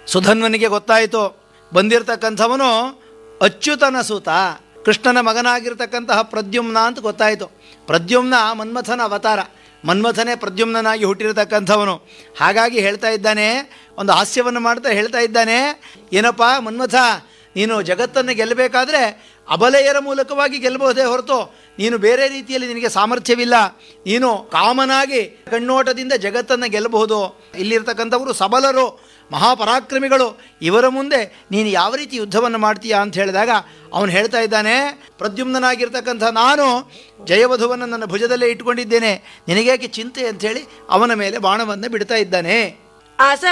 ಸುಧನ್ವನಿಗೆ ಗೊತ್ತಾಯಿತು ಬಂದಿರತಕ್ಕಂಥವನು ಅಚ್ಯುತನ ಸೂತ ಕೃಷ್ಣನ ಮಗನಾಗಿರ್ತಕ್ಕಂತಹ ಪ್ರದ್ಯುಮ್ನ ಅಂತ ಗೊತ್ತಾಯಿತು ಪ್ರದ್ಯುಮ್ನ ಮನ್ಮಥನ ಅವತಾರ ಮನ್ಮಥನೇ ಪ್ರದ್ಯುಮ್ನಾಗಿ ಹುಟ್ಟಿರತಕ್ಕಂಥವನು ಹಾಗಾಗಿ ಹೇಳ್ತಾ ಇದ್ದಾನೆ ಒಂದು ಹಾಸ್ಯವನ್ನು ಮಾಡ್ತಾ ಹೇಳ್ತಾ ಇದ್ದಾನೆ ಏನಪ್ಪ ಮನ್ಮಥ ನೀನು ಜಗತ್ತನ್ನು ಗೆಲ್ಲಬೇಕಾದ್ರೆ ಅಬಲೆಯರ ಮೂಲಕವಾಗಿ ಗೆಲ್ಲಬಹುದೇ ಹೊರತು ನೀನು ಬೇರೆ ರೀತಿಯಲ್ಲಿ ನಿನಗೆ ಸಾಮರ್ಥ್ಯವಿಲ್ಲ ನೀನು ಕಾಮನಾಗಿ ಕಣ್ಣೋಟದಿಂದ ಜಗತ್ತನ್ನು ಗೆಲ್ಲಬಹುದು ಇಲ್ಲಿರ್ತಕ್ಕಂಥವರು ಸಬಲರು ಮಹಾಪರಾಕ್ರಮಿಗಳು ಇವರ ಮುಂದೆ ನೀನು ಯಾವ ರೀತಿ ಯುದ್ಧವನ್ನು ಮಾಡ್ತೀಯಾ ಅಂತ ಹೇಳಿದಾಗ ಅವನು ಹೇಳ್ತಾ ಇದ್ದಾನೆ ಪ್ರದ್ಯುಮ್ನಾಗಿರ್ತಕ್ಕಂಥ ನಾನು ಜಯವಧುವನ್ನು ನನ್ನ ಭುಜದಲ್ಲೇ ಇಟ್ಕೊಂಡಿದ್ದೇನೆ ನಿನಗೇಕೆ ಚಿಂತೆ ಅಂಥೇಳಿ ಅವನ ಮೇಲೆ ಬಾಣವನ್ನು ಬಿಡ್ತಾ ಇದ್ದಾನೆ ಆಸ